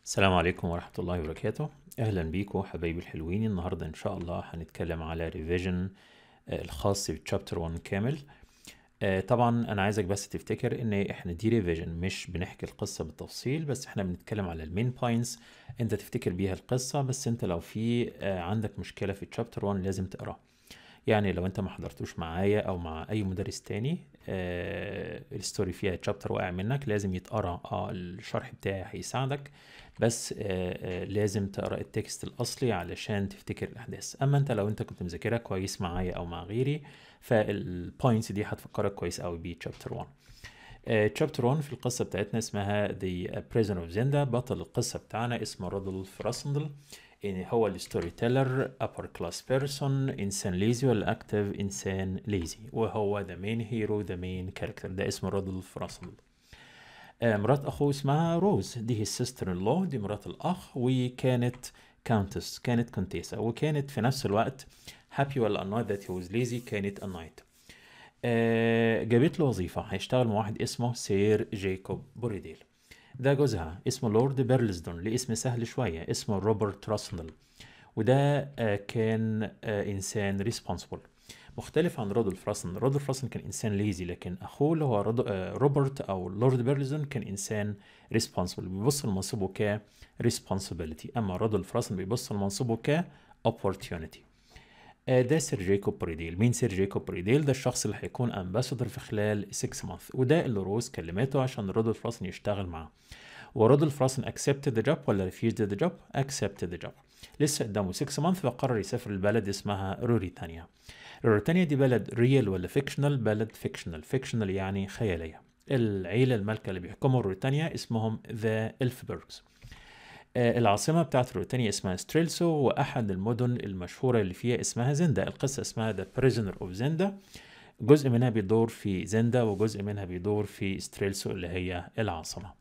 السلام عليكم ورحمة الله وبركاته أهلا بيكم حبايبي الحلوين النهاردة إن شاء الله هنتكلم على ريفيجن الخاص بتشابتر 1 كامل آه، طبعا أنا عايزك بس تفتكر إن إحنا دي ريفيجن مش بنحكي القصة بالتفصيل بس إحنا بنتكلم على المين بوينتس أنت تفتكر بيها القصة بس أنت لو في آه، عندك مشكلة في تشابتر 1 لازم تقراه يعني لو انت ما حضرتوش معايا او مع اي مدرس تاني آه الستوري فيها تشابتر واقع منك لازم يتقرا اه الشرح بتاعي هيساعدك بس آه آه لازم تقرا التكست الاصلي علشان تفتكر الاحداث اما انت لو انت كنت مذاكرها كويس معايا او مع غيري فالبوينتس دي هتفكرك كويس قوي بتشابتر 1 تشابتر 1 في القصة بتاعتنا اسمها The Prisoner of Zenda بطل القصة بتاعنا اسمه رودولف راسندل يعني هو الستوري تيلر upper class person انسان ليزي ولا اكتف انسان ليزي وهو ذا مين هيرو ذا مين كاركتر ده اسمه رودولف راسندل آه، مرات اخوه اسمها روز دي هي السيستر ان لو دي مرات الاخ وكانت كاونتس كانت كونتيسا وكانت في نفس الوقت happy ولا annoyed that he was lazy كانت annoyed آه، جابت له وظيفة هيشتغل مع واحد اسمه سير جيكوب بوريديل ده جوزها اسمه لورد بيرلزدون لاسم سهل شوية اسمه روبرت راسندل وده آه، كان آه، إنسان ريسبونسبل مختلف عن رودولف راسن رودولف راسن كان إنسان ليزي لكن أخوه اللي هو رودو- آه، روبرت أو لورد بيرلزدون كان إنسان ريسبونسبل بيبص لمنصبه ك responsibility أما رودولف راسن بيبص لمنصبه ك opportunity آه، ده سير جيكوب بريديل مين سير جيكوب بريديل ده الشخص اللي هيكون امباسادور في خلال 6 مانث وده اللي روز كلمته عشان رودولف راسن يشتغل معاه ورودولف راسن accepted the job ولا refused the job accepted the job لسه قدامه 6 مانث فقرر يسافر لبلد اسمها روريتانيا روريتانيا دي بلد ريال ولا فيكشنال بلد فيكشنال فيكشنال يعني خيالية العيلة المالكة اللي بيحكموا روريتانيا اسمهم ذا إلفبرغز آه، العاصمة بتاعت روتانيا اسمها ستريلسو وأحد المدن المشهورة اللي فيها اسمها زندا القصة اسمها The Prisoner of زندا جزء منها بيدور في زندا وجزء منها بيدور في ستريلسو اللي هي العاصمة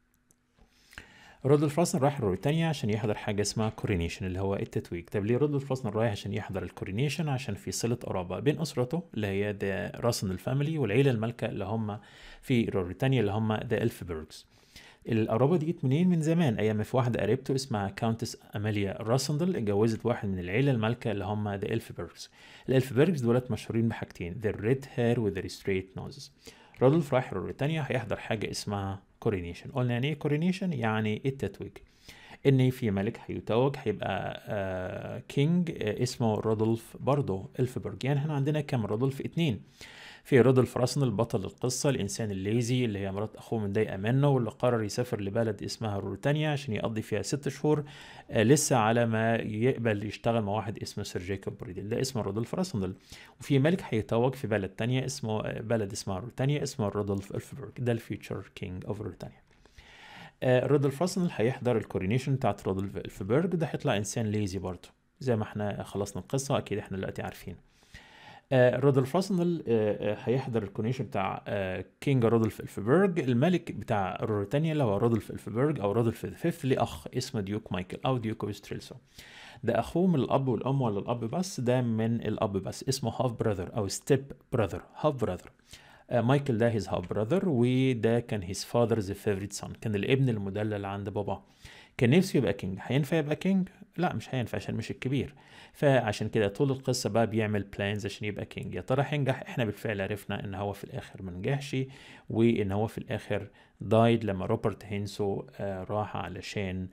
رودولف راسن راح روتانيا عشان يحضر حاجة اسمها كورينيشن اللي هو التتويج طب ليه رودولف راسن رايح عشان يحضر الكورينيشن عشان في صلة قرابة بين أسرته اللي هي ذا راسن الفاميلي والعيلة المالكة اللي هم في روتانيا اللي هم ذا إلفبرغز القرابة دي جت منين من زمان ايام ما في واحدة قريبته اسمها كاونتس اماليا راسندل اتجوزت واحد من العيلة المالكة اللي هم ذا إلفبرغز الإلفبرغز دولت مشهورين بحاجتين ذا ريد هير وذا ستريت نوزز رودولف رايح بريطانيا هيحضر حاجة اسمها كورينيشن قلنا يعني ايه كورينيشن يعني التتويج ان في ملك هيتوج هيبقى آه كينج آه اسمه رودولف برضه الفبرج يعني احنا عندنا كام رودولف اتنين في رودولف راسنل بطل القصة الإنسان الليزي اللي هي مرات أخوه متضايقة منه واللي قرر يسافر لبلد اسمها روريتانيا عشان يقضي فيها ست شهور آه لسه على ما يقبل يشتغل مع واحد اسمه سير جيكوب بريدل ده اسمه رودولف راسنل وفي ملك هيتوج في بلد تانية اسمه آه، بلد اسمها روريتانيا اسمه رودولف الفبرج ده الفيوتشر كينج اوف روريتانيا آه، رودولف راسنل هيحضر الكورينيشن بتاعت رودولف الفبرج ده هيطلع انسان ليزي برضه زي ما احنا خلصنا القصه اكيد احنا دلوقتي عارفين آه، رودولف راسنل آه، آه، هيحضر الكورينيشن بتاع آه، كينج رودولف الفبرج الملك بتاع روريتانيا اللي هو رودولف الفبرج او رودولف الفيف ليه اخ اسمه ديوك مايكل او ديوك اوف ستريلسو ده اخوه من الاب والام ولا الاب بس ده من الاب بس اسمه هاف براذر او ستيب براذر هاف براذر مايكل ده هيز هاف براذر وده كان هيز فاذرز فيفوريت سون كان الابن المدلل عند باباه كان نفسه يبقى كينج هينفع يبقى كينج لا مش هينفع عشان مش الكبير فعشان كده طول القصه بقى بيعمل بلانز عشان يبقى كينج يا ترى هينجح احنا بالفعل عرفنا ان هو في الاخر ما نجحش وان هو في الاخر دايد لما روبرت هينسو آه راح علشان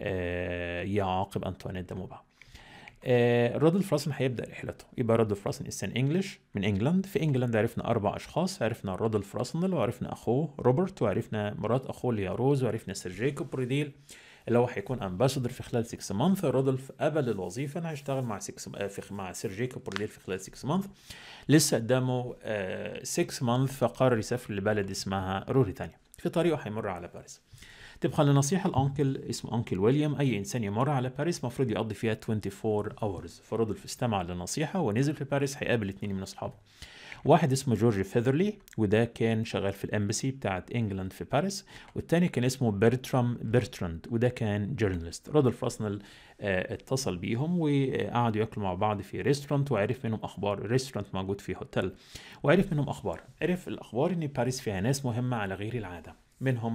آه يعاقب انطوانيت داموبا آه، رودولف راسن هيبدا رحلته يبقى رودولف راسن انسان انجلش من انجلاند في انجلاند عرفنا اربع اشخاص عرفنا رودولف راسنل وعرفنا اخوه روبرت وعرفنا مرات اخوه اللي هي روز وعرفنا سير جيكوب ريديل اللي هو هيكون امباسادور في خلال 6 مانث رودولف قبل الوظيفه انا هشتغل مع 6 آه، في مع سير جيكوب ريديل في خلال 6 مانث لسه قدامه 6 مانث فقرر يسافر لبلد اسمها روريتانيا في طريقه هيمر على باريس طبقا لنصيحة الأنكل اسمه أنكل ويليام أي إنسان يمر على باريس مفروض يقضي فيها 24 hours فرودولف استمع للنصيحة ونزل في باريس هيقابل اتنين من أصحابه واحد اسمه جورج فيذرلي وده كان شغال في الامباسي بتاعت انجلاند في باريس والتاني كان اسمه بيرترام بيرتراند وده كان جورنالست رودولف راسنل آه، اتصل بيهم وقعدوا ياكلوا مع بعض في ريستورانت وعرف منهم اخبار ريستورانت موجود في هوتيل وعرف منهم اخبار عرف الاخبار ان باريس فيها ناس مهمه على غير العاده منهم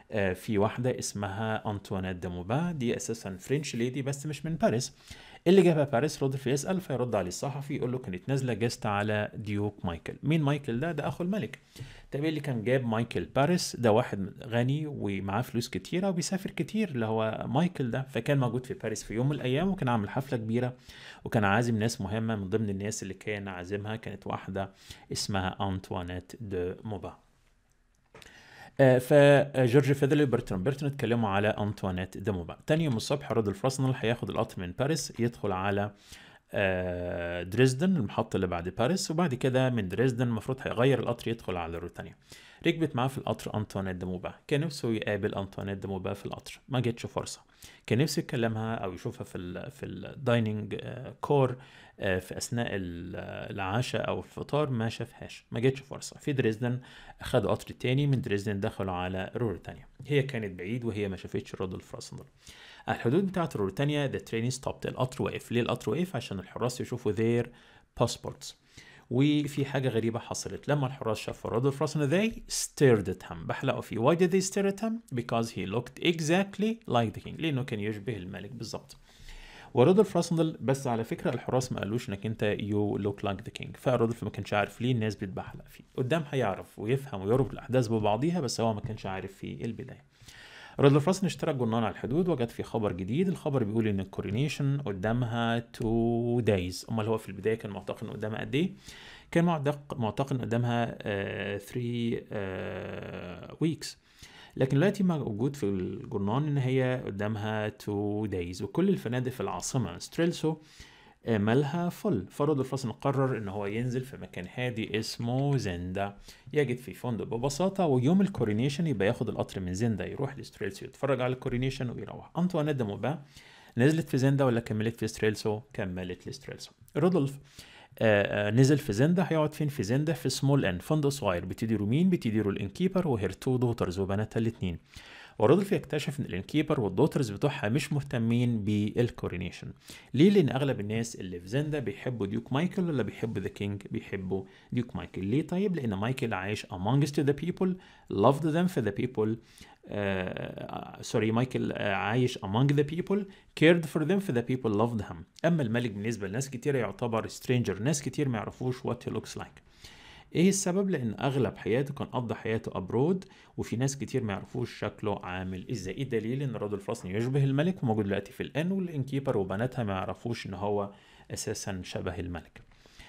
آه، في واحدة اسمها أنطوانيت دي موبا دي أساسا فرنش ليدي بس مش من باريس اللي جابها باريس رودولف يسأل فيرد عليه الصحفي يقول له كانت نازلة جست على ديوك مايكل مين مايكل ده ده أخو الملك طب إيه اللي كان جاب مايكل باريس ده واحد غني ومعاه فلوس كتيرة وبيسافر كتير اللي هو مايكل ده فكان موجود في باريس في يوم من الأيام وكان عامل حفلة كبيرة وكان عازم ناس مهمة من ضمن الناس اللي كان عازمها كانت واحدة اسمها أنطوانيت دو موبا آه، فجورج فيدلي وبرتراند برتراند اتكلموا على انطوانيت دي موبا تاني يوم الصبح رودولف راسنل هياخد القطر من باريس يدخل على آه، دريسدن المحطة اللي بعد باريس وبعد كده من دريسدن المفروض هيغير القطر يدخل على روتانيا ركبت معاه في القطر انطوانيت دي موبا كان نفسه يقابل انطوانيت دي موبا في القطر ما جتش فرصة كان نفسه يكلمها او يشوفها في ال في الدايننج كور في اثناء ال- العشاء او الفطار ما شافهاش ما جتش فرصه في دريسدن اخدوا قطر تاني من دريسدن دخلوا على رورتانيا هي كانت بعيد وهي ما شافتش رودولف راسندل على الحدود بتاعت رورتانيا ذا ترين ستوبت القطر واقف ليه القطر واقف عشان الحراس يشوفوا their passports وفي حاجة غريبة حصلت لما الحراس شافوا رودولف راسندل they stared at him بحلقوا فيه why did they stare at him because he looked exactly like the king لأنه كان يشبه الملك بالظبط ورودولف راسندل بس على فكره الحراس ما قالوش انك انت يو لوك لايك ذا كينج فرودولف ما كانش عارف ليه الناس بتبحلق فيه قدام هيعرف ويفهم ويربط الاحداث ببعضيها بس هو ما كانش عارف في البدايه رودولف راسندل اشترى جرنان على الحدود وجد في خبر جديد الخبر بيقول ان الكورينيشن قدامها تو دايز امال هو في البدايه كان معتقد ان قدامها قد ايه كان معتق- معتقد ان قدامها 3 ويكس لكن دلوقتي موجود في الجرنان ان هي قدامها 2 دايز وكل الفنادق في العاصمه ستريلسو آه، مالها فل فرودولف راسن قرر ان هو ينزل في مكان هادي اسمه زندا يجد في فندق ببساطه ويوم الكورينيشن يبقى ياخد القطر من زندا يروح لستريلسو يتفرج على الكورينيشن ويروح انطوانيت دي موبا نزلت في زندا ولا كملت في ستريلسو كملت لستريلسو رودولف آه، آه، نزل في زندا هيقعد فين في زندا في سمول ان فندق صغير بتديره مين بتديره الانكيبر وهير تو دوترز وبناتها الاثنين ورودولف يكتشف ان الانكيبر والدوترز بتوعها مش مهتمين بالكورينيشن ليه لان اغلب الناس اللي في زندا بيحبوا ديوك مايكل ولا بيحبوا ذا كينج بيحبوا ديوك مايكل ليه طيب لان مايكل عايش amongst the people loved them for the people سوري مايكل آه، عايش among the people cared for them for the people loved him اما الملك بالنسبه لناس كتير يعتبر stranger ناس كتير ما يعرفوش what he looks like ايه السبب لان اغلب حياته كان قضى حياته ابرود وفي ناس كتير ما يعرفوش شكله عامل ازاي ايه الدليل ان رودولف راسن يشبه الملك وموجود دلوقتي في الان والانكيبر وبناتها ما يعرفوش ان هو اساسا شبه الملك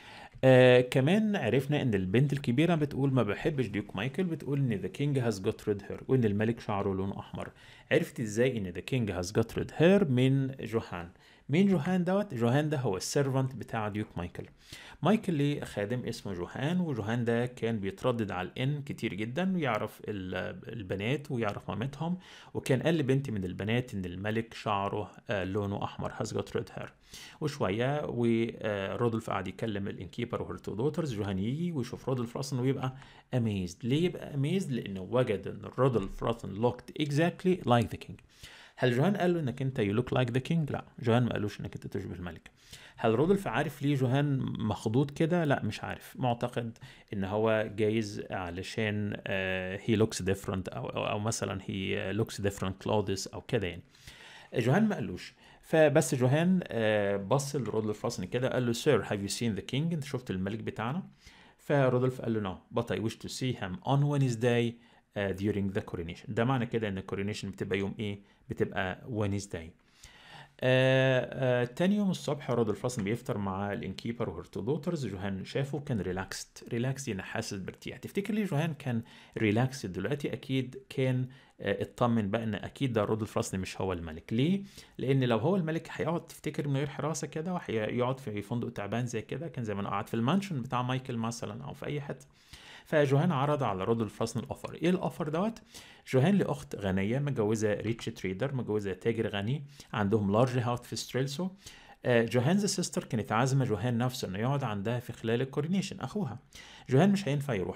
آه كمان عرفنا ان البنت الكبيره بتقول ما بحبش ديوك مايكل بتقول ان ذا كينج هاز جوت ريد هير وان الملك شعره لونه احمر عرفت ازاي ان ذا كينج هاز جوت ريد هير من جوهان مين جوهان دوت جوهان ده هو السيرفنت بتاع ديوك مايكل مايكل ليه خادم اسمه جوهان وجوهان ده كان بيتردد على الان كتير جدا ويعرف ال- البنات ويعرف مامتهم وكان قال لبنت من البنات ان الملك شعره آه، لونه احمر هاز جوت ريد هير وشويه ورودولف قعد يكلم الانكيبر وهير تو دوترز جوهان يجي ويشوف رودولف راسن ويبقى اميزد ليه يبقى اميزد لانه وجد ان رودولف راسن لوكت اكزاكتلي لايك ذا كينج هل جوهان قال له انك انت يو لوك لايك ذا كينج لا جوهان ما قالوش انك انت تشبه الملك هل رودولف عارف ليه جوهان مخضوض كده لا مش عارف معتقد ان هو جايز علشان هي لوكس ديفرنت او او, أو مثلا هي لوكس ديفرنت كلودز او كده يعني جوهان ما قالوش فبس جوهان آه، بص لرودولف راسن كده قال له سير هاف يو سين ذا كينج انت شفت الملك بتاعنا فرودولف قال له نو but I wish to see him on Wednesday uh, during the coronation ده معنى كده ان الكورونيشن بتبقى يوم ايه بتبقى Wednesday آه آه تاني يوم الصبح رودولف راسن بيفطر مع الانكيبر وهيرتو دوترز جوهان شافه كان ريلاكست ريلاكس يعني حاسس بارتياح تفتكر ليه جوهان كان ريلاكس دلوقتي اكيد كان آه اطمن بقى ان اكيد ده رودولف راسن مش هو الملك ليه لان لو هو الملك هيقعد تفتكر من غير حراسه كده وهيقعد في فندق تعبان زي كده كان زمان قاعد في المانشن بتاع مايكل مثلا او في اي حته فجوهان عرض على رودولف راسن الاوفر ايه الاوفر دوت جوهان لاخت غنيه متجوزه ريتش تريدر متجوزه تاجر غني عندهم لارج هاوس في ستريلسو آه، جوهان ذا سيستر كانت عازمه جوهان نفسه انه يقعد عندها في خلال الكورينيشن اخوها جوهان مش هينفع يروح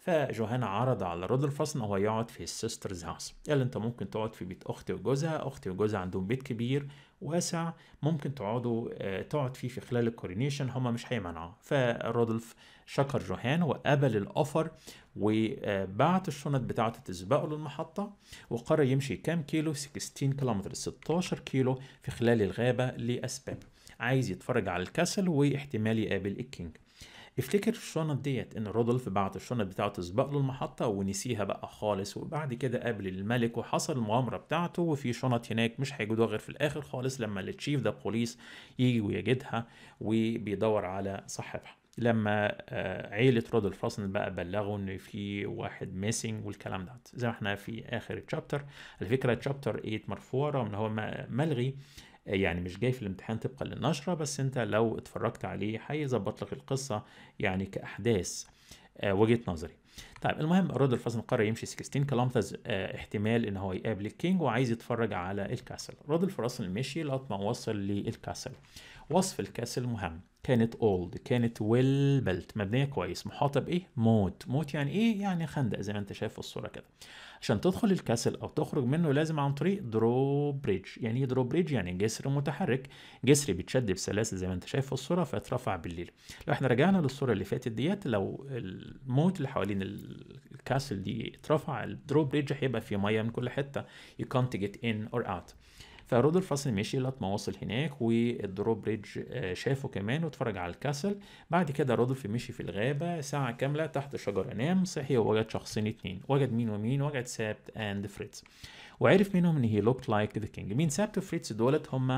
فجوهان عرض على رودولف راسن هو يقعد في السيسترز هاوس قال انت ممكن تقعد في بيت اختي وجوزها اختي وجوزها عندهم بيت كبير واسع ممكن تقعدوا آه، تقعد فيه في خلال الكورينيشن هما مش هيمنعوا فرودولف شكر جوهان وقبل الاوفر وبعت الشنط بتاعته تسبقه للمحطة وقرر يمشي كام كيلو 16 كيلومتر 16 كيلو في خلال الغابة لأسباب عايز يتفرج على الكسل واحتمال يقابل الكينج افتكر الشنط ديت ان رودولف بعت الشنط بتاعته تسبق له المحطة ونسيها بقى خالص وبعد كده قابل الملك وحصل المغامرة بتاعته وفي شنط هناك مش هيجدوها غير في الاخر خالص لما التشيف ده بوليس يجي ويجدها وبيدور على صاحبها لما آه، عيلة رودولف راسن بقى بلغوا ان في واحد ميسنج والكلام ده زي ما احنا في اخر الشابتر الفكرة تشابتر 8 مرفوع رغم ان هو م- ملغي آه، يعني مش جاي في الامتحان طبقا للنشرة بس انت لو اتفرجت عليه هيظبط لك القصة يعني كأحداث آه، وجهة نظري طيب المهم رودولف راسن قرر يمشي 16 كيلومتر آه، احتمال ان هو يقابل الكينج وعايز يتفرج على الكاسل رودولف راسن مشي لغايه ما وصل للكاسل وصف الكاسل مهم كانت اولد كانت ويل بلت مبنيه كويس محاطه بايه موت موت يعني ايه يعني خندق زي ما انت شايف في الصوره كده عشان تدخل الكاسل او تخرج منه لازم عن طريق درو بريدج يعني ايه درو بريدج يعني جسر متحرك جسر بيتشد بسلاسل زي ما انت شايف في الصوره فاترفع بالليل لو احنا رجعنا للصوره اللي فاتت ديت لو الموت اللي حوالين الكاسل دي اترفع الدرو بريدج هيبقى فيه ميه من كل حته you can't get in or out فرودولف فاصل مشي لغايه ما وصل هناك والدروب بريدج آه، شافه كمان واتفرج على الكاسل بعد كده رودولف مشي في الغابه ساعه كامله تحت شجره نام صحي ووجد شخصين اتنين وجد مين ومين وجد سابت اند فريتز وعرف منهم ان هي لوكت لايك ذا كينج مين سابت وفريتز دولت هم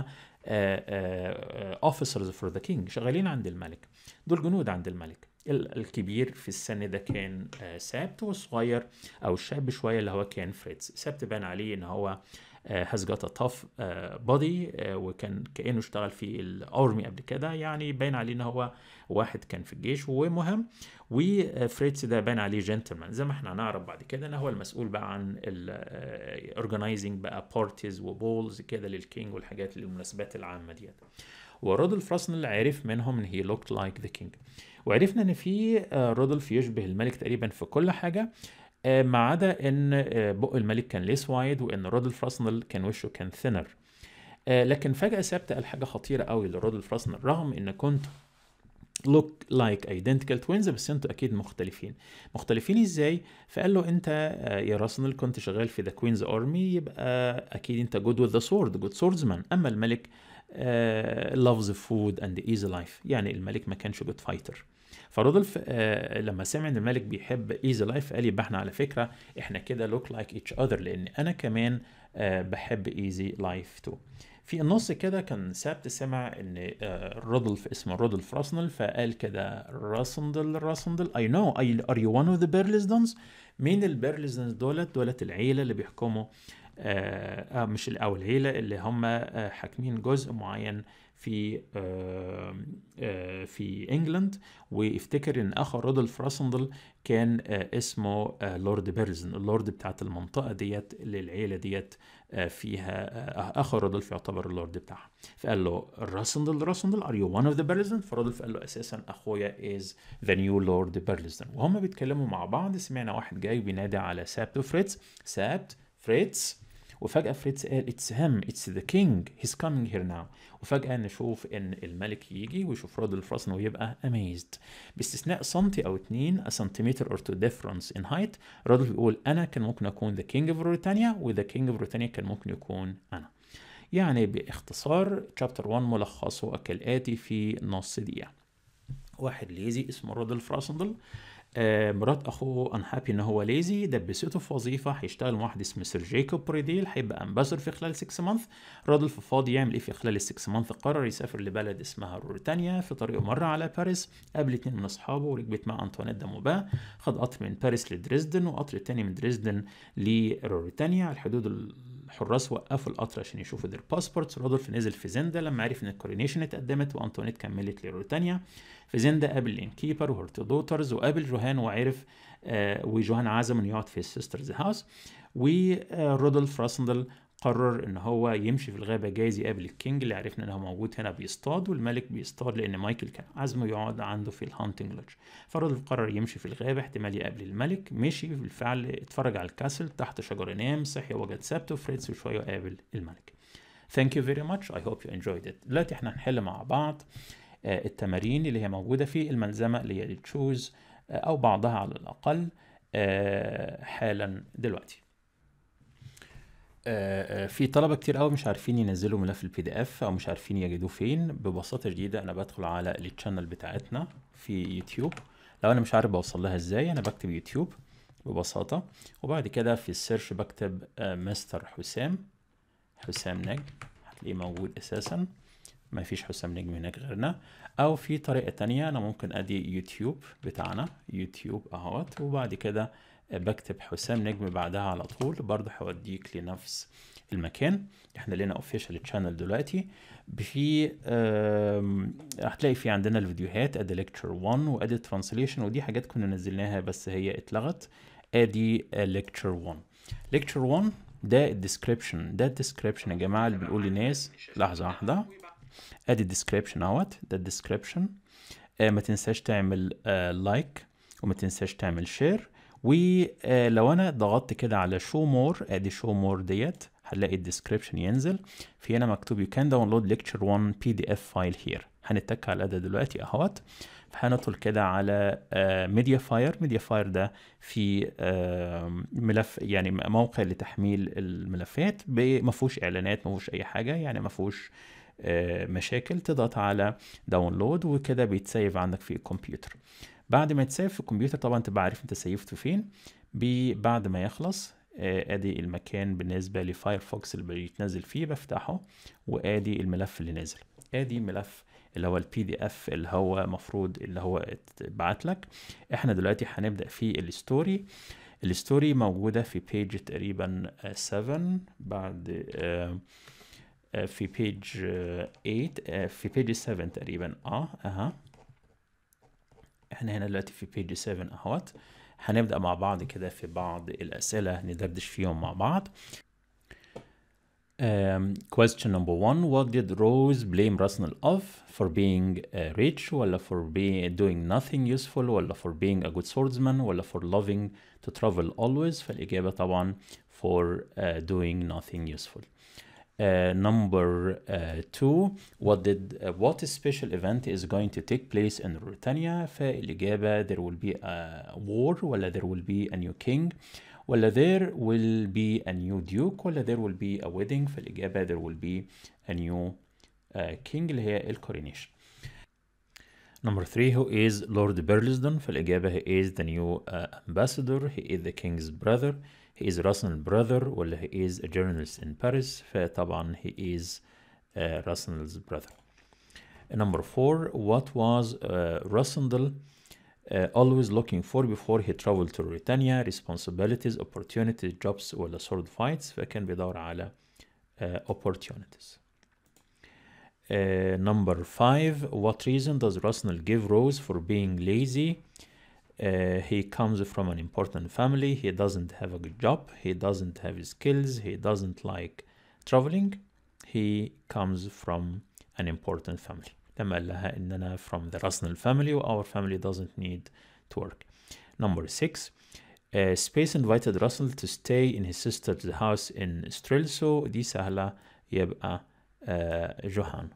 اوفيسرز فور ذا كينج شغالين عند الملك دول جنود عند الملك ال- الكبير في السن ده كان آه، سابت والصغير او الشاب شويه اللي هو كان فريتز سابت بان عليه ان هو هاز جات ا تاف بودي وكان كانه اشتغل في الارمي قبل كده يعني باين عليه ان هو واحد كان في الجيش ومهم وفريتز ده باين عليه جنتلمان زي ما احنا هنعرف بعد كده ان هو المسؤول بقى عن الاورجنايزنج بقى بارتيز وبولز كده للكينج والحاجات للمناسبات العامه ديت ورودولف راسنل عرف منهم ان هي لوكت لايك ذا كينج وعرفنا ان في آه، رودولف يشبه الملك تقريبا في كل حاجه آه، ما عدا ان آه، بق الملك كان ليس وايد وان رودولف راسنل كان وشه كان ثينر لكن فجأة ثابت قال حاجة خطيرة قوي لرودولف راسنل رغم ان كنت look like identical twins بس انتوا اكيد مختلفين مختلفين ازاي فقال له انت آه، يا راسنل كنت شغال في ذا كوينز ارمي يبقى اكيد انت good with the sword good swordsman اما الملك آه، loves food and easy life يعني الملك ما كانش good fighter فرودولف آه، لما سمع ان الملك بيحب ايزي لايف قال يبقى احنا على فكره احنا كده لوك لايك ايتش اذر لان انا كمان آه، بحب ايزي لايف تو في النص كده كان سابت سمع ان آه، رودولف اسمه رودولف راسنل فقال كده راسندل راسندل اي نو ار يو one اوف ذا بيرلزدونز مين البيرلزدونز دولت دولت العيله اللي بيحكموا آه آه، مش ال- او العيله اللي هم آه حاكمين جزء معين في آه آه في انجلاند وافتكر ان اخو رودولف راسندل كان آه اسمه آه لورد بيرزن اللورد بتاعت المنطقه ديت اللي العيله ديت آه فيها آه اخو رودولف يعتبر اللورد بتاعها فقال له راسندل راسندل ار يو one اوف ذا بيرلزن فرودولف قال له اساسا اخويا از ذا نيو لورد بيرلزن وهم بيتكلموا مع بعض سمعنا واحد جاي بينادي على سابت وفريتز سابت فريتز وفجأة فريتز قال اتس هيم اتس ذا كينج هيز كامينج هير ناو وفجأة نشوف ان الملك يجي ويشوف رودولف راسن ويبقى اميزد باستثناء سنتي او اتنين a centimeter or two difference in height رودولف بيقول انا كان ممكن اكون ذا كينج اوف بريطانيا وذا كينج اوف بريطانيا كان ممكن يكون انا يعني باختصار شابتر 1 ملخصه كالاتي في نص دقيقة واحد ليزي اسمه رودولف راسندل آه، مرات اخوه انهابي ان هو ليزي دبسته في وظيفه هيشتغل مع واحد اسمه سير جيكوب بريديل هيبقى امباسر في خلال 6 مانث رودولف فاضي يعمل ايه في خلال ال 6 مانث قرر يسافر لبلد اسمها روريتانيا في طريقه مر على باريس قابل اتنين من اصحابه وركبت مع انطوانيت داموبا خد قطر من باريس لدريسدن وقطر تاني من دريسدن لروريتانيا على الحدود الحراس وقفوا القطر عشان يشوفوا دير باسبورتس رودولف نزل في زندا لما عرف ان الكورينيشن اتقدمت وانطوانيت كملت لروريتانيا في زندا قابل الان كيبر وهرت دوترز وقابل جوهان وعرف آه وجوهان عزم انه يقعد في السيسترز هاوس ورودولف راسندل قرر ان هو يمشي في الغابة جايز يقابل الكينج اللي عرفنا انه موجود هنا بيصطاد والملك بيصطاد لان مايكل كان عازمه يقعد عنده في الهانتنج لودج فرودولف قرر يمشي في الغابة احتمال يقابل الملك مشي بالفعل اتفرج على الكاسل تحت شجرة نام صحي وجد سابتو فريتز وشوية قابل الملك Thank you very much I hope you enjoyed it دلوقتي احنا هنحل مع بعض آه، التمارين اللي هي موجودة في الملزمة اللي هي تشوز أو بعضها على الأقل آه، حالا دلوقتي آه، آه، في طلبة كتير قوي مش عارفين ينزلوا ملف البي دي اف او مش عارفين يجدوه فين ببساطة شديدة انا بدخل على التشانل بتاعتنا في يوتيوب لو انا مش عارف بوصل لها ازاي انا بكتب يوتيوب ببساطة وبعد كده في السيرش بكتب آه، مستر حسام حسام نجم هتلاقيه موجود اساسا ما فيش حسام نجم هناك غيرنا او في طريقة تانية انا ممكن ادي يوتيوب بتاعنا يوتيوب اهوت وبعد كده بكتب حسام نجم بعدها على طول برضه هوديك لنفس المكان احنا لنا اوفيشال تشانل دلوقتي في آم، هتلاقي في عندنا الفيديوهات ادي ليكتشر 1 وادي ترانسليشن ودي حاجات كنا نزلناها بس هي اتلغت ادي ليكتشر 1 ليكتشر 1 ده الديسكريبشن ده الديسكريبشن يا جماعه اللي بنقول للناس لحظه واحده ادي الديسكريبشن اهوت ده الديسكريبشن آه ما تنساش تعمل آه لايك وما تنساش تعمل شير ولو انا ضغطت كده على شو مور ادي شو مور ديت هنلاقي الديسكريبشن ينزل في هنا مكتوب يو كان داونلود ليكتشر 1 بي دي اف فايل هير هنتك على ده دلوقتي اهوت فهندخل كده على ميديا فاير ميديا فاير ده في آه، ملف يعني موقع لتحميل الملفات ب- ما فيهوش اعلانات ما فيهوش اي حاجه يعني ما فيهوش آه، مشاكل تضغط على داونلود وكده بيتسيف عندك في الكمبيوتر بعد ما يتسيف في الكمبيوتر طبعا تبقى عارف انت سيفته فين بي- بعد ما يخلص آه، ادي المكان بالنسبه لفايرفوكس اللي بيتنزل فيه بفتحه وادي الملف اللي نازل ادي ملف اللي هو البي دي اف اللي هو مفروض اللي هو اتبعت لك احنا دلوقتي هنبدا في الستوري الستوري موجوده في بيج تقريبا 7 بعد آه، آه، في بيج 8 آه، في بيج 7 تقريبا اه اها احنا هنا دلوقتي في بيج 7 اهوت هنبدأ مع بعض كده في بعض الأسئلة ندردش فيهم مع بعض Um, question number one What did Rose blame Russell of for being uh, rich ولا for being doing nothing useful ولا for being a good swordsman ولا for loving to travel always فالإجابة طبعا for uh, doing nothing useful Uh, number uh, two, what did uh, what special event is going to take place in Ruritania? فالإجابة there will be a war ولا there will be a new king ولا there will be a new duke ولا there will be a wedding فالإجابة there will be a new uh, king اللي هي الكورينيشن Number three, who is Lord Burlesdon? فالإجابة he is the new uh, ambassador, he is the king's brother, he is Russell's brother ولا he is a journalist in Paris فطبعا he is uh, Russell's brother. Number four, what was uh, Russell uh, always looking for before he traveled to Britannia? Responsibilities, opportunities, jobs ولا sword fights فكان بيدور على uh, opportunities. Uh, number five, what reason does Russell give Rose for being lazy? Uh, he comes from an important family. He doesn't have a good job. He doesn't have skills. He doesn't like traveling. He comes from an important family. لما قال لها إن أنا from the Russell family و our family doesn't need to work. Number six, uh, Space invited Russell to stay in his sister's house in Strelso. دي سهلة يبقى uh, جوهان.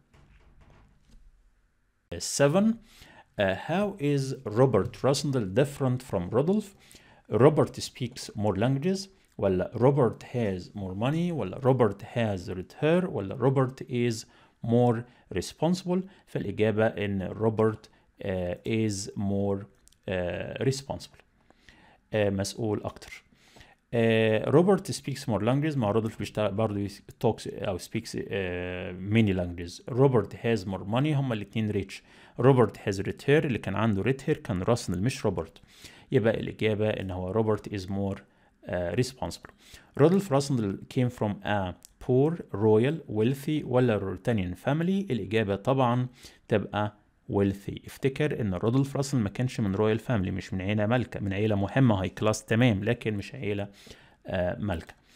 Seven, uh, how is Robert Russell different from Rudolph? Robert speaks more languages ولا Robert has more money ولا Robert has red hair ولا Robert is more responsible فالإجابة إن Robert uh, is more uh, responsible uh, مسؤول أكتر روبرت سبيكس مور لانجويز مع رودولف بيشتغل برضه توكس او سبيكس ماني لانجويز روبرت هاز مور ماني هما الاثنين ريتش روبرت هاز ريت هير اللي كان عنده ريت هير كان راسنل مش روبرت يبقى الاجابه ان هو روبرت از مور responsible رودولف راسنل came from a poor royal wealthy ولا روتانيان family الاجابه طبعا تبقى wealthy افتكر ان رودولف راسل ما كانش من رويال فاميلي مش من عيله مالكه من عيله مهمه هاي كلاس تمام لكن مش عيله آه مالكه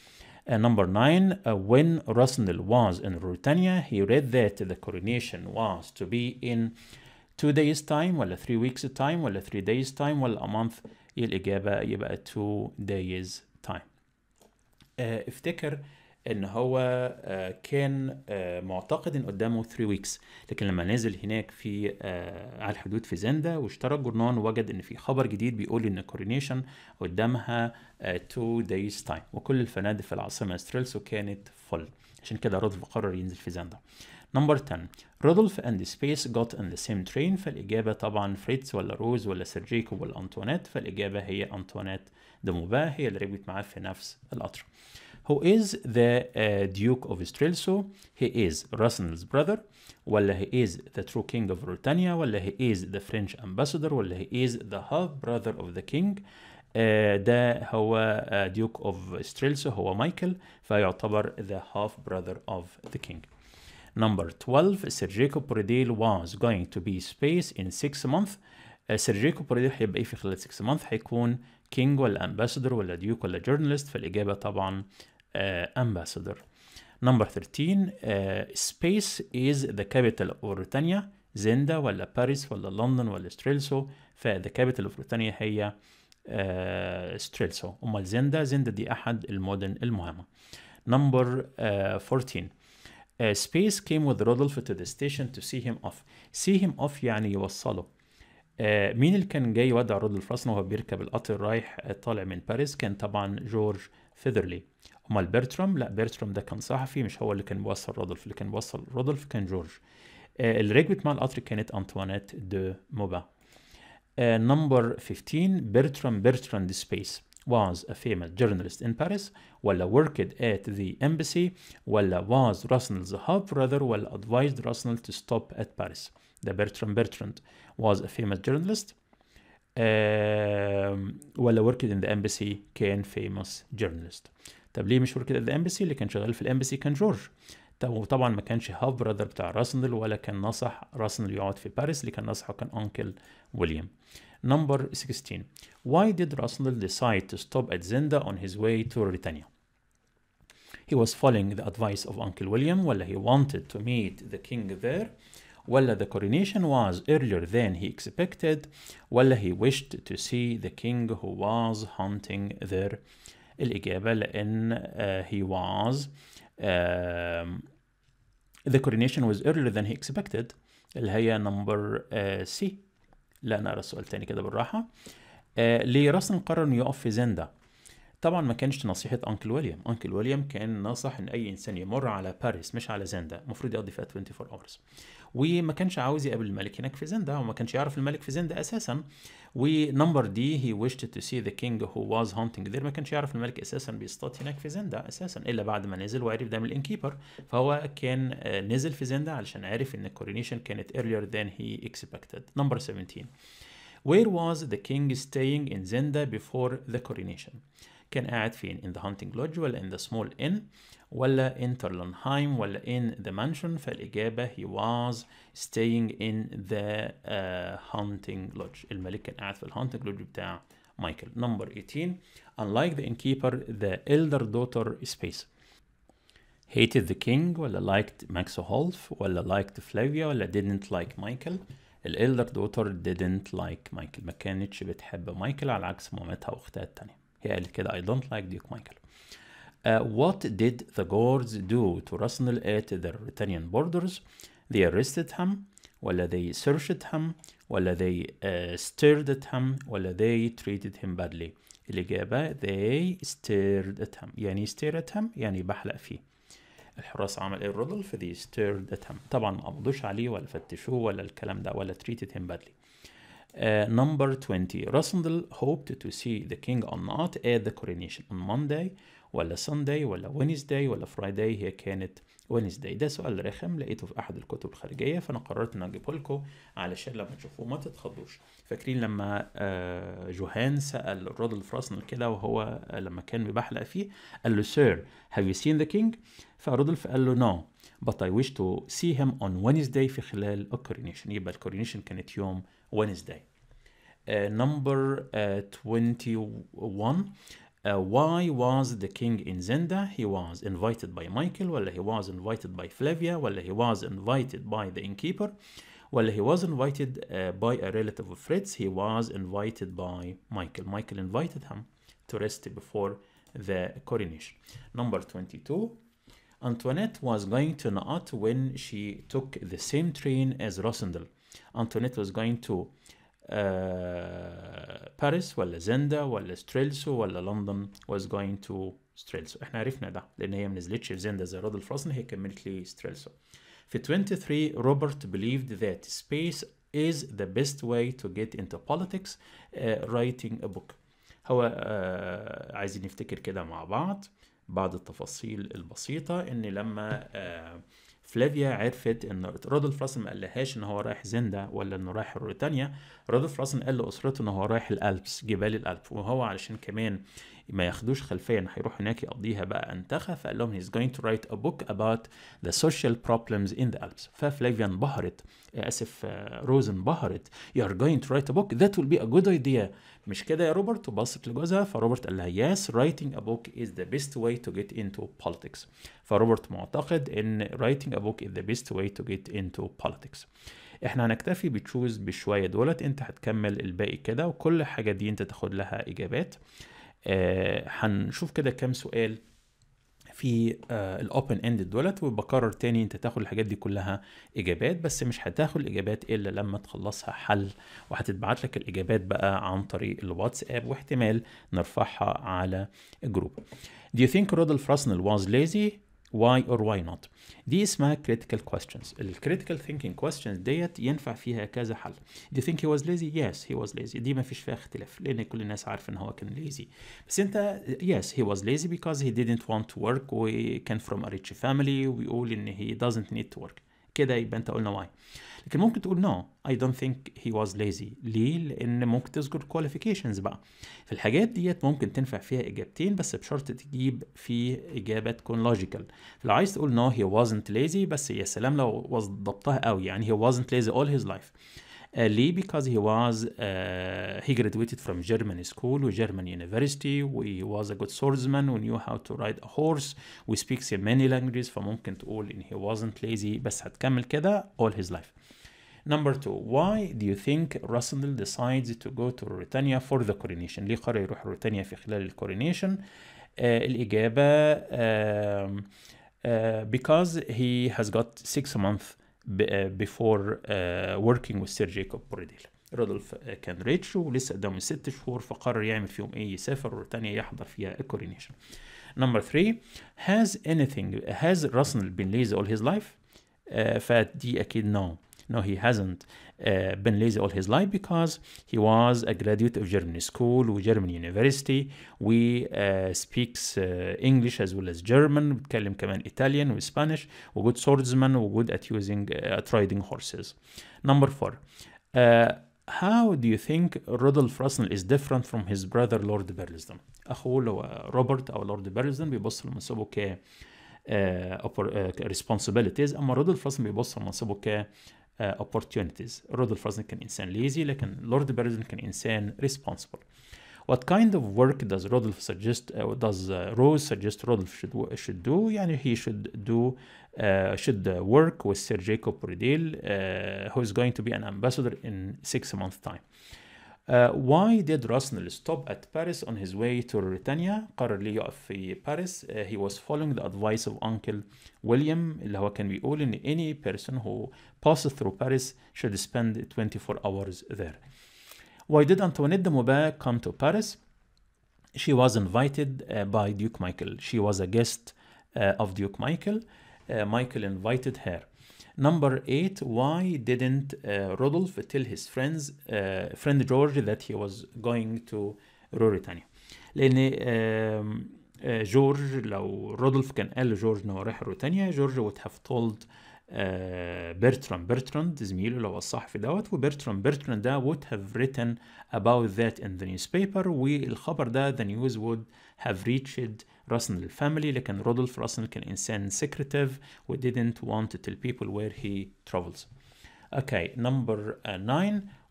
Uh, number nine, uh, when Rasnil was in Ruritania, he read that the coronation was to be in two days time ولا three weeks time ولا three days time ولا a month الإجابة يبقى two days time. Uh, افتكر ان هو uh, كان uh, معتقد ان قدامه 3 weeks لكن لما نزل هناك في uh, على الحدود في زندا واشترى الجورنان وجد ان في خبر جديد بيقول ان كورينيشن قدامها 2 days time وكل الفنادق في العاصمه ستريلسو كانت فل عشان كده رودولف قرر ينزل في زندا نمبر 10 رودولف اند سبيس جوت ان ذا سيم ترين فالاجابه طبعا فريتز ولا روز ولا سير جيكوب ولا انطوانيت فالاجابه هي انطوانيت دموبا هي اللي ركبت معاه في نفس القطر Who is the uh, Duke of Strelso? He is Rasenel's brother ولا he is the true king of Ruritania ولا he is the French ambassador ولا he is the half brother of the king uh, ده هو uh, Duke of Strelso هو مايكل فيعتبر the half brother of the king. Number 12 Sir Jacob Borodale was going to be space in 6 months uh, Sir Jacob Borodale هيبقى ايه في خلال 6 months هيكون king ولا ambassador ولا duke ولا journalist فالإجابة طبعا uh, ambassador. Number 13 uh, space is the capital of Britannia زندا ولا باريس ولا لندن ولا ستريلسو فthe capital of Britannia هي uh, ستريلسو أمال زندا زندا دي أحد المدن المهمة. Number uh, 14 Uh, Space came with Rodolph to the station to see him off. See him off يعني يوصله. Uh, مين اللي كان جاي يودع رودولف راسنا وهو بيركب القطر رايح uh, طالع من باريس كان طبعا جورج فيذرلي امال بيرترام لا بيرترام ده كان صحفي مش هو اللي كان بيوصل رودولف اللي كان بيوصل رودولف كان جورج uh, اللي ركبت مع القطر كانت انطوانيت دو موبا نمبر 15 برترام برتراند سبيس was a famous journalist in Paris ولا worked at the embassy ولا was Russell's half brother ولا advised Russell to stop at Paris ده Bertrand Bertrand was a famous journalist um, ولا worked in the embassy كان famous journalist طب ليه مش worked at the embassy اللي كان شغال في الامباسي كان جورج وطبعا ما كانش هاف برادر بتاع راسندل ولا كان نصح راسندل يقعد في باريس اللي كان نصحه كان انكل ويليام Number 16. Why did Rasnel decide to stop at Zenda on his way to Britannia? He was following the advice of Uncle William, ولا he wanted to meet the king there, ولا the coronation was earlier than he expected, ولا he wished to see the king who was hunting there. الإجابة لأن uh, he was um, the coronation was earlier than he expected اللي هي number uh, C لا نقرا السؤال تاني كده بالراحة آه ليه راسن قرر انه يقف في زندا طبعا ما كانش نصيحة انكل ويليام انكل ويليام كان نصح ان اي انسان يمر على باريس مش على زندا المفروض يقضي فيها 24 hours وما كانش عاوز يقابل الملك هناك في زندا وما كانش يعرف الملك في زندا اساسا ونمبر دي he wished to see the king who was hunting there ما كانش يعرف الملك اساسا بيصطاد هناك في زندا اساسا الا بعد ما نزل وعرف ده من الانكيبر فهو كان نزل في زندا علشان عارف ان الكورونيشن كانت earlier than he expected number 17 Where was the king staying in Zenda before the coronation? كان قاعد فين؟ In the hunting lodge ولا in the small inn ولا in Terlenheim ولا in the mansion فالإجابة he was staying in the uh, hunting lodge الملك كان قاعد في الهانتنج lodge بتاع مايكل number 18 unlike the innkeeper the elder daughter space hated the king ولا liked Max Holf ولا liked Flavia ولا didn't like Michael الالدر daughter didn't like مايكل ما كانتش بتحب مايكل على عكس مامتها واختها التانية هي قالت كده I don't like Duke Michael Uh, what did the guards do to Rasnel at the Ruritanian borders? They arrested him, ولا they searched him, ولا they uh, stared at him, ولا they treated him badly. الإجابة they stared at him. يعني stare at him يعني بحلق فيه. الحراس عمل ايه رودولف they stared at him. طبعا ما قبضوش عليه ولا فتشوه ولا الكلام ده ولا treated him badly. Uh, number 20 Rasndel hoped to see the king or not at the coronation on Monday ولا Sunday ولا Wednesday ولا Friday هي كانت Wednesday ده سؤال رخم لقيته في أحد الكتب الخارجية فأنا قررت إن أجيبه لكم علشان لما تشوفوه ما تتخضوش فاكرين لما uh, جوهان سأل رودولف راسنل كده وهو uh, لما كان بيبحلق فيه قال له Sir have you seen the king فرودولف قال له no but I wish to see him on Wednesday في خلال الكورينيشن يبقى الكورينيشن كانت يوم Wednesday. Uh, number uh, 21 uh, why was the king in Zenda he was invited by Michael ولا he was invited by Flavia ولا he was invited by the innkeeper ولا he was invited uh, by a relative of Fritz he was invited by Michael Michael invited him to rest before the coronation number 22 Antoinette was going to Naat when she took the same train as Rosendal Antoinette was going to uh, باريس ولا زندا ولا ستريلسو ولا لندن was going to ستريلسو احنا عرفنا ده لان هي ما نزلتش في زندا زي رود الفرصن هي كملت لي ستريلسو في 23 روبرت believed that space is the best way to get into politics uh, writing a book هو uh, عايزين نفتكر كده مع بعض بعض التفاصيل البسيطة ان لما uh, فلافيا عرفت ان رودولف راسن ما قالهاش ان هو رايح زندا ولا انه رايح روريتانيا رودولف راسن قال لاسرته ان هو رايح الالبس جبال الالب وهو علشان كمان ما ياخدوش خلفيه ان هيروح هناك يقضيها بقى انتخى فقال لهم he's going to write a book about the social problems in the Alps ففلافيا انبهرت اسف روز انبهرت you are going to write a book that will be a good idea مش كده يا روبرت وبصت لجوزها فروبرت قال لها yes writing a book is the best way to get into politics فروبرت معتقد ان writing a book is the best way to get into politics احنا هنكتفي بتشوز بشويه دولت انت هتكمل الباقي كده وكل حاجه دي انت تاخد لها اجابات آه هنشوف كده كام سؤال في آه الاوبن اند دولت وبكرر تاني انت تاخد الحاجات دي كلها اجابات بس مش هتاخد الاجابات الا لما تخلصها حل وهتتبعت لك الاجابات بقى عن طريق الواتساب واحتمال نرفعها على الجروب Do you think Rodolph Russell was lazy? Why or why not? دي اسمها critical questions. ال critical thinking questions ديت ينفع فيها كذا حل. Do you think he was lazy? Yes, he was lazy. دي ما فيش فيها اختلاف لأن كل الناس عارفة إن هو كان lazy. بس أنت yes he was lazy because he didn't want to work وكان from a rich family ويقول إن he doesn't need to work. كده يبقى أنت قلنا why. لكن ممكن تقول no I don't think he was lazy ليه؟ لأن ممكن تذكر qualifications بقى في الحاجات ديت ممكن تنفع فيها إجابتين بس بشرط تجيب في إجابة تكون logical لو عايز تقول no he wasn't lazy بس يا سلام لو وضبطها قوي يعني he wasn't lazy all his life Uh, ليه because he was uh, he graduated from German school و German university و he was a good swordsman و knew how to ride a horse و speaks in many languages فممكن تقول ان he wasn't lazy بس هتكمل كده all his life Number two, why do you think Russell decides to go to Ruritania for the coronation? ليه قرر يروح روريتانيا في خلال الكورونيشن؟ آه الإجابة uh, uh, because he has got six months before uh, working with Sir Jacob Borodil. رودولف كان ريتش ولسه قدامه ست شهور فقرر يعمل فيهم ايه يسافر روريتانيا يحضر فيها الكورونيشن. Number three, has anything has Russell been lazy all his life? Uh, فدي أكيد no. No, he hasn't uh, been lazy all his life because he was a graduate of German school و German university. We uh, speaks uh, English as well as German. بيتكلم كمان Italian و Spanish و good swordsman و good at using uh, at riding horses. Number four. Uh, how do you think Rodolph Russell is different from his brother Lord Burlesdon? أخوه اللي هو روبرت أو لورد بيرلزدون بيبص لمنصبه ك uh, responsibilities أما رودولف راسل بيبص لمنصبه ك uh, opportunities رودولف راسل كان إنسان ليزي لكن لورد بيرلزدون كان إنسان responsible What kind of work does Rodolph suggest uh, does uh, Rose suggest Rodolph should should do يعني he should do uh, should work with Sir Jacob Borodil uh, who is going to be an ambassador in six months time Uh, why did Russell stop at Paris on his way to Ruritania؟ قرر ليه يقف في باريس. Uh, he was following the advice of Uncle William اللي هو كان بيقول إن any person who passes through Paris should spend 24 hours there. Why did Antoinette de Maubert come to Paris? She was invited uh, by Duke Michael. She was a guest uh, of Duke Michael. Uh, Michael invited her. Number eight, why didn't uh, Rodolph tell his friends, uh, friend George, that he was going to Ruritania? لأن uh, جورج لو رودولف كان قال لجورج إنه رايح روتانيا جورج would have told بيرترام بيرتراند زميله اللي هو الصحفي دوت وبيرترام بيرتراند ده would have written about that in the newspaper والخبر ده the news would have reached راسل الفاميلي لكن رودولف راسل كان إنسان secretive و didn't want to tell people where he travels. Okay, number uh, nine.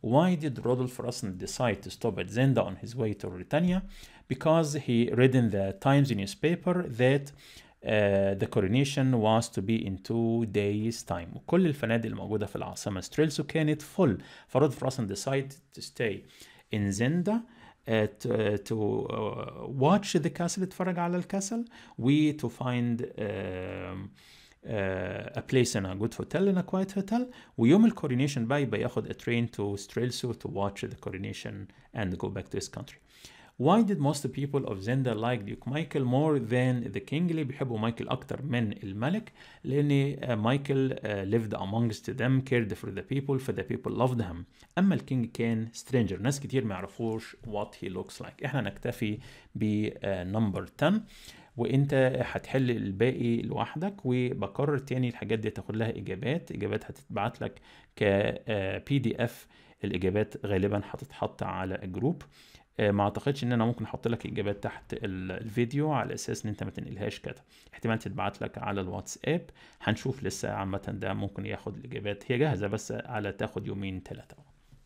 Why did Rodolph Russell decide to stop at Zenda on his way to Britannia? Because he read in the Times newspaper that uh, the coronation was to be in two days time وكل الفنادق الموجودة في العاصمة ستريلسو كانت full فرودولف راسل decided to stay in Zenda uh, to, to uh, watch the castle يتفرج على الكاسل و to find um, uh, a place in a good hotel in a quiet hotel ويوم الكورينيشن بقى يبقى ياخد a train to Strelso to watch the coronation and go back to his country. Why did most people of Zenda like Duke Michael more than the king؟ ليه بيحبوا مايكل أكتر من الملك؟ لأن uh, مايكل uh, lived amongst them, cared for the people, for the people loved him. أما الكينج كان stranger، ناس كتير ما يعرفوش what he looks like. إحنا نكتفي بنمبر 10 وانت هتحل الباقي لوحدك وبكرر تاني الحاجات دي تاخد لها اجابات اجابات هتتبعت لك ك بي دي اف الاجابات غالبا هتتحط على الجروب ما اعتقدش ان انا ممكن احط لك اجابات تحت الفيديو على اساس ان انت ما تنقلهاش كده احتمال تتبعت لك على الواتساب هنشوف لسه عامه ده ممكن ياخد الاجابات هي جاهزه بس على تاخد يومين ثلاثه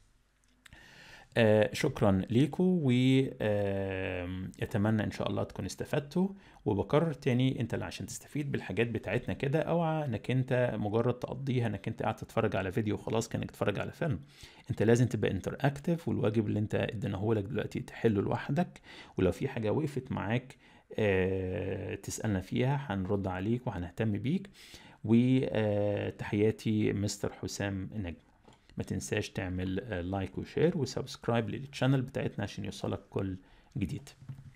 آه شكرا ليكم واتمنى آه ان شاء الله تكون استفدتوا وبكرر تاني انت اللي عشان تستفيد بالحاجات بتاعتنا كده اوعى انك انت مجرد تقضيها انك انت قاعد تتفرج على فيديو وخلاص كانك تتفرج على فيلم انت لازم تبقى انتر اكتف والواجب اللي انت اديناه لك دلوقتي تحله لوحدك ولو في حاجه وقفت معاك آه تسالنا فيها هنرد عليك وهنهتم بيك وتحياتي مستر حسام نجم ما تنساش تعمل لايك وشير وسبسكرايب للشانل بتاعتنا عشان يوصلك كل جديد